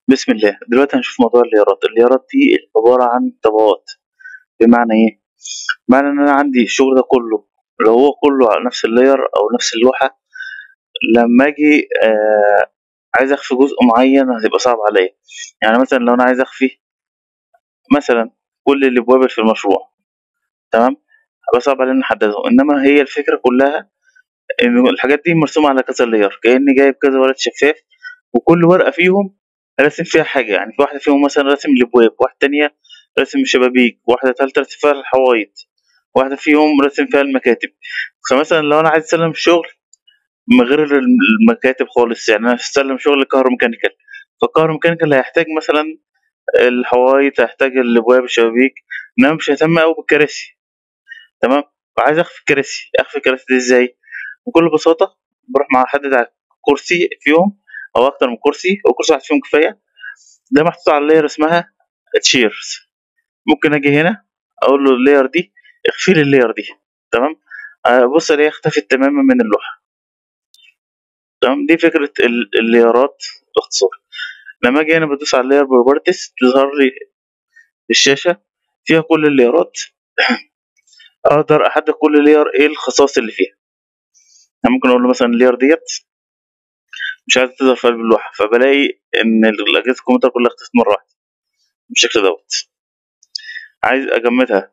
بسم الله دلوقتي هنشوف موضوع الليارات الليارات دي عبارة عن طبقات بمعنى ايه معنى ان انا عندي الشغل ده كله لو هو كله على نفس اللاير او نفس اللوحة لما اجي آه عايز اخفي جزء معين هتبقى صعب عليا يعني مثلا لو انا عايز اخفي مثلا كل الابواب اللي في المشروع تمام هيبقى صعب علينا نحددهم انما هي الفكرة كلها ان الحاجات دي مرسومة على كذا لاير كأني جايب كذا ورقة شفاف وكل ورقة فيهم راسم فيها حاجة يعني في واحدة فيهم مثلا راسم الأبواب واحدة تانية راسم الشبابيك واحدة تالتة راسم فيها الحوايط واحدة فيهم راسم فيها المكاتب فمثلا لو أنا عايز أسلم شغل من غير المكاتب خالص يعني أنا أسلم شغل كهروميكانيكال فالكهروميكانيكال هيحتاج مثلا الحوايط هيحتاج الأبواب الشبابيك إنما مش ههتم أوي بالكراسي تمام وعايز أخفي الكراسي أخفي الكراسي دي إزاي بكل بساطة بروح مع حدد على كرسي فيهم او اكتر من كرسي او كرسي واحد فيهم كفايه ده محطوط على لاير اسمها تشيرز ممكن اجي هنا اقول له اللاير دي اخفي لي اللاير دي تمام بص الاقيها اختفت تماما من اللوحه تمام دي فكره اللايرات باختصار لما اجي هنا بدوس على اللاير بروبرتيز تظهر لي الشاشه فيها كل اللايرات اقدر احدد كل لاير ايه الخصائص اللي فيها يعني ممكن اقول له مثلا اللاير ديت مش عايز تظهر في قلب اللوحة فبلاقي إن الأجهزة الكمبيوتر كلها اختفت مرة واحدة بالشكل دوت عايز أجمدها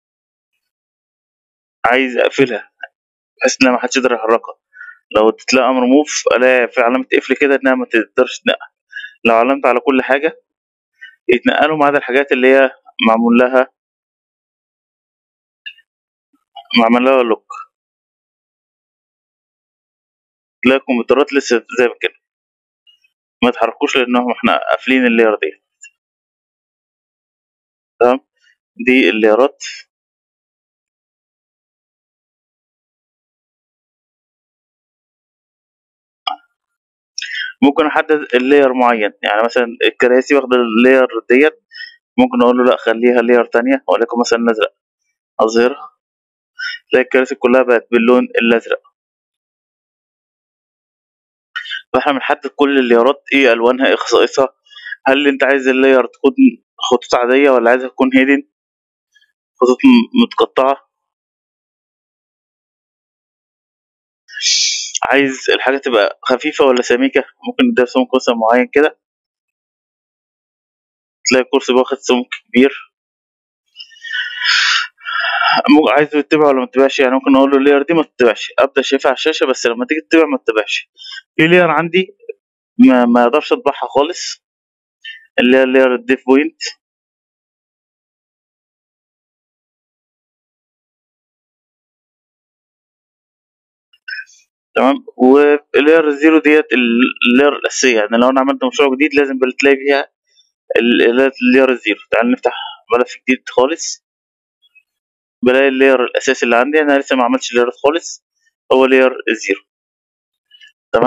عايز أقفلها بحيث إنها محدش يقدر يحركها لو تتلاقى أمر موف ألاقي في علامة قفل كده إنها ما تقدرش تنقل لو علمت على كل حاجة يتنقلوا ما عدا الحاجات اللي هي معمول لها معمول لها لوك تلاقي الكمبيوترات لسه زي ما كده ما يتحركوش لانهم احنا قافلين اللاير دي تمام دي اللايرات ممكن احدد اللاير معين يعني مثلا الكراسي واخده اللاير ديت ممكن اقول له لا خليها لاير تانية وليكن مثلا الازرق اظهرها تلاقي الكراسي كلها بقت باللون الازرق فاحنا بنحدد كل اللايرات ايه الوانها ايه خصائصها هل انت عايز اللاير تكون خطوط عاديه ولا عايزها تكون هيدن خطوط متقطعه عايز الحاجه تبقى خفيفه ولا سميكه ممكن نديها سمك مثلا معين كده تلاقي الكرسي واخد سمك كبير عايزه يتبع ولا ما تتبعش يعني ممكن اقول له اللاير دي ما تتبعش ابدا شايفها على الشاشه بس لما تيجي تتبع ما تتبعش في لاير عندي ما, ما اقدرش اطبعها خالص اللي هي اللاير الديف بوينت تمام واللاير الزيرو ديت اللاير الاساسيه يعني لو انا عملت مشروع جديد لازم تلاقي فيها اللاير الزيرو تعال نفتح ملف جديد خالص بلاقي اللاير الاساسي اللي عندي انا لسه ما عملتش لايرات خالص هو لاير الزيرو تمام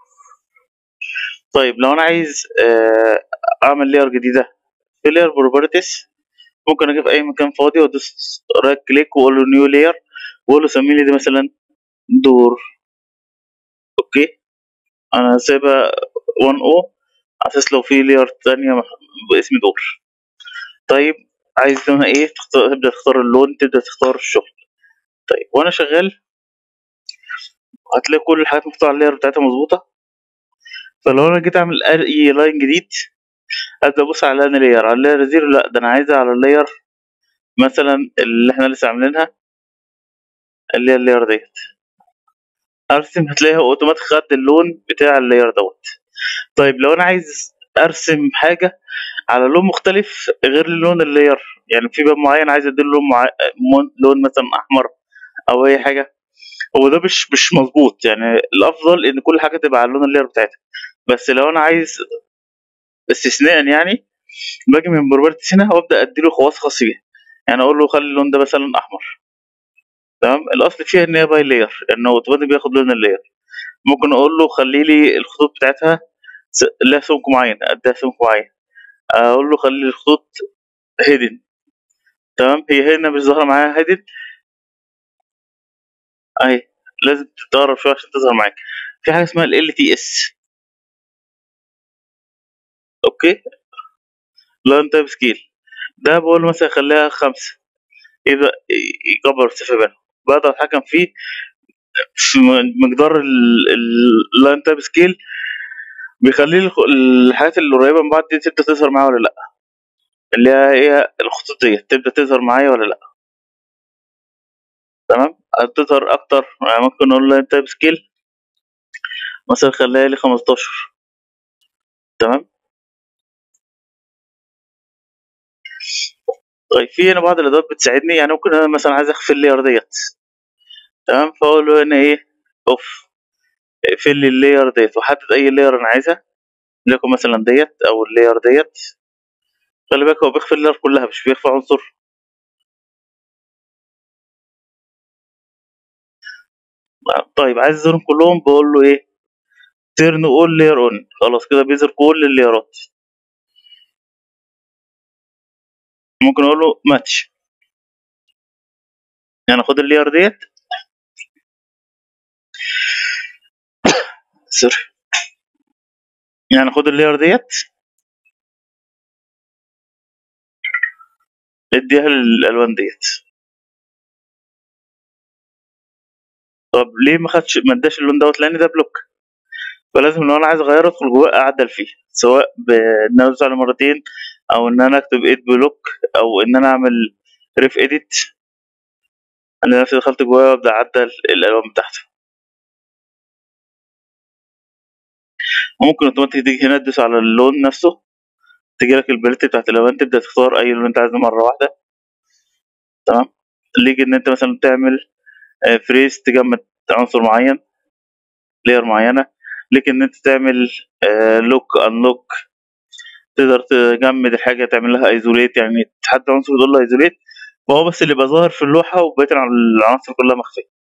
طيب لو انا عايز اعمل لاير جديده في لاير بروبرتيز ممكن اجيب اي مكان فاضي وادوس رايت كليك واقول له نيو لاير واقول له سمي لي دي مثلا دور اوكي انا سايبها 1 او على اساس لو في لاير تانية باسم دور طيب عايز لونها ايه تختار تبدا تختار اللون تبدا تختار الشغل طيب وانا شغال هتلاقي كل الحاجات محطوطه على اللاير بتاعتها مظبوطه فلو انا جيت اعمل اي لاين جديد ابدا ابص على انا لاير على اللاير زيرو لا ده انا عايزها على اللاير مثلا اللي احنا لسه عاملينها اللي هي اللاير ديت ارسم هتلاقيها اوتوماتيك خدت اللون بتاع اللاير دوت طيب لو انا عايز ارسم حاجه على لون مختلف غير لون اللاير يعني في باب معين عايز اديله لون مع... لون مثلا احمر او اي حاجه هو ده مش مش مظبوط يعني الافضل ان كل حاجه تبقى على لون اللاير بتاعتها بس لو انا عايز استثناء يعني باجي من بروبرتيز هنا وابدا اديله خواص خاصه بيها يعني اقول له خلي اللون ده مثلا احمر تمام الاصل فيها ان هي باي لاير انه اوتوماتيك بياخد لون اللاير ممكن اقول له خلي لي الخطوط بتاعتها لها سمك معين اديها سمك معين اقول له خلي الخطوط هيدن تمام هي هنا مش ظاهره معايا هيدن اهي لازم تتدرب شويه عشان تظهر معاك في حاجه اسمها ال تي اس اوكي لاين تايب سكيل ده بقول مثلا خليها خمسة يبدأ يكبر ارتفاع بينهم بقدر اتحكم فيه في مقدار اللاين تايب سكيل بيخلي الخ- الحاجات اللي قريبة من بعض دي تبدأ تظهر معايا ولا لأ اللي هي ايه الخطوط ديت تبدأ تظهر معايا ولا لأ تمام تظهر أكتر يعني ممكن نقول لاين تايب سكيل مثلا خليها لي خمستاشر تمام طيب في هنا بعض الأدوات بتساعدني يعني ممكن أنا مثلا عايز أخفي اللاير ديت تمام فأقول له هنا ايه اوف اقفل لي اللاير ديت وحدد أي لاير أنا عايزها ليكن مثلا ديت أو اللاير ديت خلي بالك هو بيخفي اللاير كلها مش بيخفي عنصر طيب عايز يظهرهم كلهم بقول له ايه تيرن اول لاير اون خلاص كده بيظهر كل اللايرات ممكن اقول له ماتش يعني خد اللاير ديت سوري يعني خد اللاير ديت اديها للالوان ديت طب ليه ما خدش ما اداش اللون دوت لان ده بلوك فلازم لو انا عايز اغيره ادخل جواه اعدل فيه سواء بان انا ادوس عليه مرتين او ان انا اكتب اد بلوك او ان انا اعمل ريف اديت انا نفسي دخلت جواه وابدا اعدل الالوان بتاعته وممكن اوتوماتيك تيجي هنا تدوس على اللون نفسه تجي لك الباليت بتاعت الالوان تبدا تختار اي لون انت عايزه مره واحده تمام ليك ان انت مثلا تعمل فريز تجمد عنصر معين لاير معينه ليك ان انت تعمل لوك انلوك تقدر تجمد الحاجه تعمل لها ايزوليت يعني تحدد عنصر تقول له ايزوليت فهو بس اللي يبقى ظاهر في اللوحه وبقيه العناصر كلها مخفيه